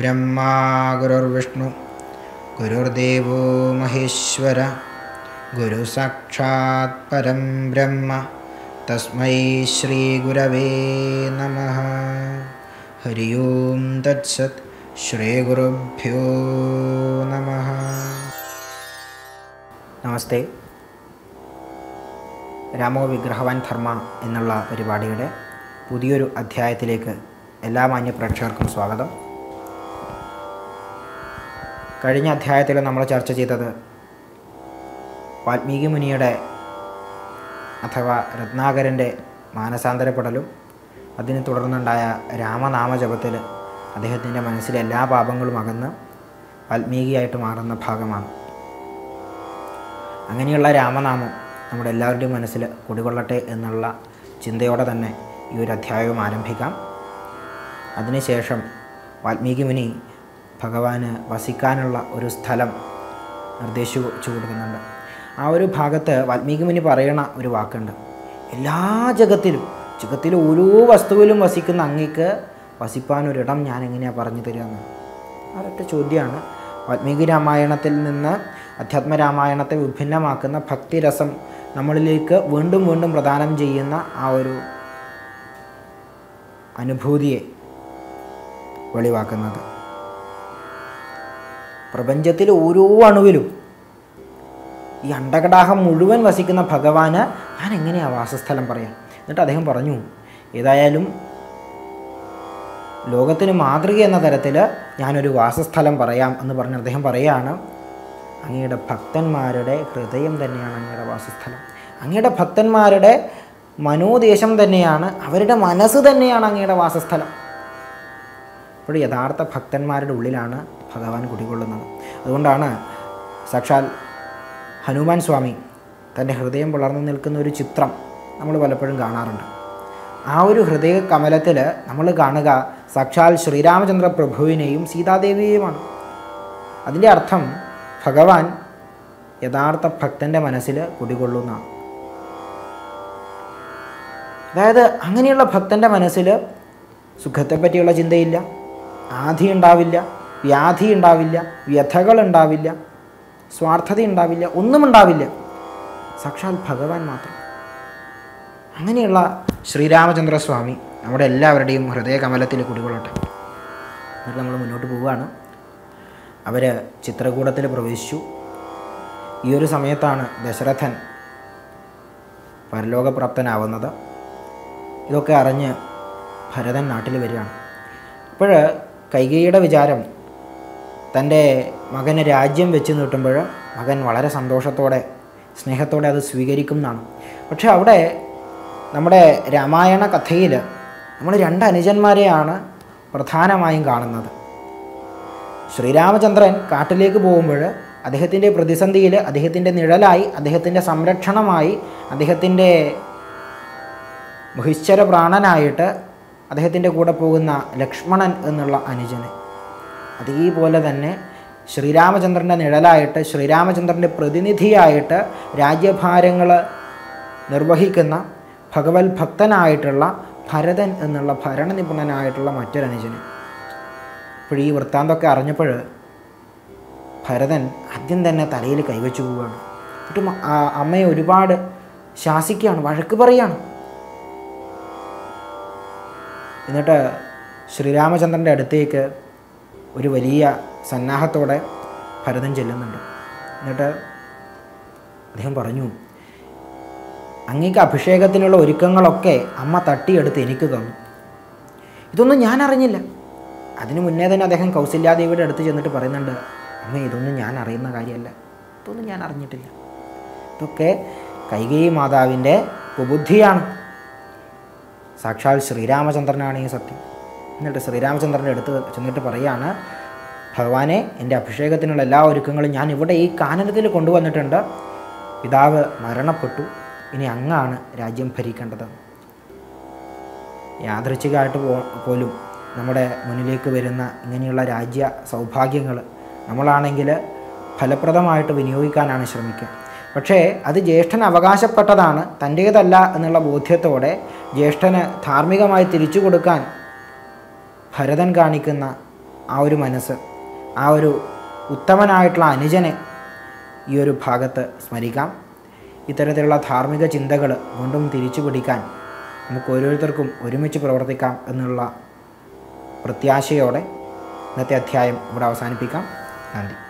गुरुर्ब्रह्मा गुरुर्विष्णु गुरुर्देवो महेश्वर गुरुसाक्षात् परं ब्रह्म तस्मै श्रीगुरवे नमः हरि ओं तत्सत् श्रीगुरुभ्यो नमः നമസ്തേ രാമോ വിഗ്രഹവാൻ ധർമ്മ എന്നുള്ള പരിപാടിയുടെ പുതിയൊരു അധ്യായത്തിലേക്ക് എല്ലാ മാന്യ പ്രേക്ഷകർക്കും സ്വാഗതം കഴിഞ്ഞ അധ്യായത്തിൽ നമ്മൾ ചർച്ച ചെയ്തത് വാൽമീകി മുനിയുടെ അഥവാ രത്നാകരൻ്റെ മാനസാന്തരപ്പെടലും അതിനെ തുടർന്നുണ്ടായ രാമനാമജപത്തിൽ അദ്ദേഹത്തിൻ്റെ മനസ്സിലെ എല്ലാ പാപങ്ങളും അകന്ന് വാൽമീകിയായിട്ട് മാറുന്ന ഭാഗമാണ് അങ്ങനെയുള്ള രാമനാമം നമ്മുടെ എല്ലാവരുടെയും മനസ്സിൽ കുടികൊള്ളട്ടെ എന്നുള്ള ചിന്തയോടെ തന്നെ ഈ ഒരു അധ്യായവും ആരംഭിക്കാം അതിനുശേഷം വാൽമീകി മുനി ഭഗവാന് വസിക്കാനുള്ള ഒരു സ്ഥലം നിർദ്ദേശിച്ചു കൊടുക്കുന്നുണ്ട് ആ ഒരു ഭാഗത്ത് വാൽമീകി മുനി പറയണ ഒരു വാക്കുണ്ട് എല്ലാ ജഗത്തിലും ജഗത്തിലെ ഓരോ വസ്തുവിലും വസിക്കുന്ന അങ്ങേക്ക് വസിപ്പാനൊരിടം ഞാൻ എങ്ങനെയാണ് പറഞ്ഞു തരികയെന്ന് അതൊക്കെ ചോദ്യമാണ് വാൽമീകി രാമായണത്തിൽ നിന്ന് അധ്യാത്മരാമായണത്തെ വിഭിന്നമാക്കുന്ന ഭക്തിരസം നമ്മളിലേക്ക് വീണ്ടും വീണ്ടും പ്രദാനം ചെയ്യുന്ന ആ ഒരു അനുഭൂതിയെ വെളിവാക്കുന്നത് പ്രപഞ്ചത്തിലെ ഓരോ അണുവിലും ഈ അണ്ടകടാഹം മുഴുവൻ വസിക്കുന്ന ഭഗവാന് ഞാൻ എങ്ങനെയാണ് വാസസ്ഥലം പറയാം എന്നിട്ട് അദ്ദേഹം പറഞ്ഞു ഏതായാലും ലോകത്തിന് മാതൃക എന്ന തരത്തിൽ ഞാനൊരു വാസസ്ഥലം പറയാം എന്ന് പറഞ്ഞ് അദ്ദേഹം പറയുകയാണ് അങ്ങയുടെ ഭക്തന്മാരുടെ ഹൃദയം തന്നെയാണ് അങ്ങയുടെ വാസസ്ഥലം അങ്ങയുടെ ഭക്തന്മാരുടെ മനോദേശം തന്നെയാണ് അവരുടെ മനസ്സ് തന്നെയാണ് അങ്ങയുടെ വാസസ്ഥലം അപ്പോൾ യഥാർത്ഥ ഭക്തന്മാരുടെ ഉള്ളിലാണ് ഭഗവാൻ കുടികൊള്ളുന്നത് അതുകൊണ്ടാണ് സാക്ഷാൽ ഹനുമാൻ സ്വാമി തൻ്റെ ഹൃദയം പുലർന്നു നിൽക്കുന്ന ഒരു ചിത്രം നമ്മൾ പലപ്പോഴും കാണാറുണ്ട് ആ ഒരു ഹൃദയ കമലത്തിൽ നമ്മൾ കാണുക സാക്ഷാൽ ശ്രീരാമചന്ദ്ര പ്രഭുവിനെയും സീതാദേവിയെയുമാണ് അതിൻ്റെ അർത്ഥം ഭഗവാൻ യഥാർത്ഥ ഭക്തൻ്റെ മനസ്സിൽ കുടികൊള്ളുന്നതാണ് അതായത് അങ്ങനെയുള്ള ഭക്തൻ്റെ മനസ്സിൽ സുഖത്തെപ്പറ്റിയുള്ള ചിന്തയില്ല ആധി ഉണ്ടാവില്ല വ്യാധി ഉണ്ടാവില്ല വ്യഥകൾ ഉണ്ടാവില്ല സ്വാർത്ഥത ഉണ്ടാവില്ല ഒന്നും ഉണ്ടാവില്ല സാക്ഷാൽ ഭഗവാൻ മാത്രം അങ്ങനെയുള്ള ശ്രീരാമചന്ദ്ര സ്വാമി നമ്മുടെ എല്ലാവരുടെയും ഹൃദയകമലത്തിൽ കുടികൊള്ളട്ടെ എന്നിട്ട് നമ്മൾ മുന്നോട്ട് പോവുകയാണ് അവർ ചിത്രകൂടത്തിൽ പ്രവേശിച്ചു ഈ ഒരു സമയത്താണ് ദശരഥൻ പരലോകപ്രാപ്തനാവുന്നത് ഇതൊക്കെ അറിഞ്ഞ് ഭരതൻ നാട്ടിൽ വരികയാണ് അപ്പോൾ കൈകേയിയുടെ വിചാരം തൻ്റെ മകന് രാജ്യം വെച്ച് നീട്ടുമ്പോൾ മകൻ വളരെ സന്തോഷത്തോടെ സ്നേഹത്തോടെ അത് സ്വീകരിക്കും എന്നാണ് പക്ഷേ അവിടെ നമ്മുടെ രാമായണ കഥയിൽ നമ്മൾ രണ്ട് അനുജന്മാരെയാണ് പ്രധാനമായും കാണുന്നത് ശ്രീരാമചന്ദ്രൻ കാട്ടിലേക്ക് പോകുമ്പോൾ അദ്ദേഹത്തിൻ്റെ പ്രതിസന്ധിയിൽ അദ്ദേഹത്തിൻ്റെ നിഴലായി അദ്ദേഹത്തിൻ്റെ സംരക്ഷണമായി അദ്ദേഹത്തിൻ്റെ ബഹിശ്ചര പ്രാണനായിട്ട് അദ്ദേഹത്തിൻ്റെ കൂടെ പോകുന്ന ലക്ഷ്മണൻ എന്നുള്ള അനുജന് അതേപോലെ തന്നെ ശ്രീരാമചന്ദ്രൻ്റെ നിഴലായിട്ട് ശ്രീരാമചന്ദ്രൻ്റെ പ്രതിനിധിയായിട്ട് രാജ്യഭാരങ്ങൾ നിർവഹിക്കുന്ന ഭഗവത് ഭക്തനായിട്ടുള്ള ഭരതൻ എന്നുള്ള ഭരണനിപുണനായിട്ടുള്ള മറ്റൊരനുജന് അപ്പോൾ ഈ വൃത്താന്തമൊക്കെ അറിഞ്ഞപ്പോൾ ഭരതൻ ആദ്യം തന്നെ തലയിൽ കൈവച്ചു പോവുകയാണ് എന്നിട്ട് അമ്മയെ ഒരുപാട് ശാസിക്കുകയാണ് വഴക്ക് പറയുകയാണ് എന്നിട്ട് ശ്രീരാമചന്ദ്രൻ്റെ അടുത്തേക്ക് ഒരു വലിയ സന്നാഹത്തോടെ ഭരതൻ ചെല്ലുന്നുണ്ട് എന്നിട്ട് അദ്ദേഹം പറഞ്ഞു അങ്ങേക്ക് അഭിഷേകത്തിനുള്ള ഒരുക്കങ്ങളൊക്കെ അമ്മ തട്ടിയെടുത്ത് എനിക്ക് തന്നു ഇതൊന്നും ഞാൻ അറിഞ്ഞില്ല അതിനു മുന്നേ തന്നെ അദ്ദേഹം കൗസല്യാദേവിയുടെ അടുത്ത് ചെന്നിട്ട് പറയുന്നുണ്ട് അമ്മ ഇതൊന്നും ഞാൻ അറിയുന്ന കാര്യമല്ല ഇതൊന്നും ഞാൻ അറിഞ്ഞിട്ടില്ല ഇതൊക്കെ കൈകേയി മാതാവിൻ്റെ കുബുദ്ധിയാണ് സാക്ഷാൽ ശ്രീരാമചന്ദ്രനാണ് ഈ സത്യം എന്നിട്ട് ശ്രീരാമചന്ദ്രൻ്റെ അടുത്ത് ചെന്നിട്ട് പറയാണ് ഭഗവാനെ എൻ്റെ അഭിഷേകത്തിനുള്ള എല്ലാ ഒരുക്കങ്ങളും ഞാൻ ഇവിടെ ഈ കാനനത്തിൽ കൊണ്ടുവന്നിട്ടുണ്ട് പിതാവ് മരണപ്പെട്ടു ഇനി അങ്ങാണ് രാജ്യം ഭരിക്കേണ്ടത് യാദൃച്ഛികമായിട്ട് പോ പോലും നമ്മുടെ മുന്നിലേക്ക് വരുന്ന ഇങ്ങനെയുള്ള രാജ്യ സൗഭാഗ്യങ്ങൾ നമ്മളാണെങ്കിൽ ഫലപ്രദമായിട്ട് വിനിയോഗിക്കാനാണ് ശ്രമിക്കുക പക്ഷേ അത് ജ്യേഷ്ഠന് അവകാശപ്പെട്ടതാണ് തൻ്റേതല്ല എന്നുള്ള ബോധ്യത്തോടെ ജ്യേഷ്ഠന് ധാർമ്മികമായി തിരിച്ചു കൊടുക്കാൻ ഭരതൻ കാണിക്കുന്ന ആ ഒരു മനസ്സ് ആ ഒരു ഉത്തമനായിട്ടുള്ള അനുജനെ ഈ ഒരു ഭാഗത്ത് സ്മരിക്കാം ഇത്തരത്തിലുള്ള ധാർമ്മിക ചിന്തകൾ വീണ്ടും തിരിച്ചു പിടിക്കാൻ നമുക്ക് ഓരോരുത്തർക്കും ഒരുമിച്ച് പ്രവർത്തിക്കാം എന്നുള്ള പ്രത്യാശയോടെ ഇന്നത്തെ അധ്യായം ഇവിടെ അവസാനിപ്പിക്കാം നന്ദി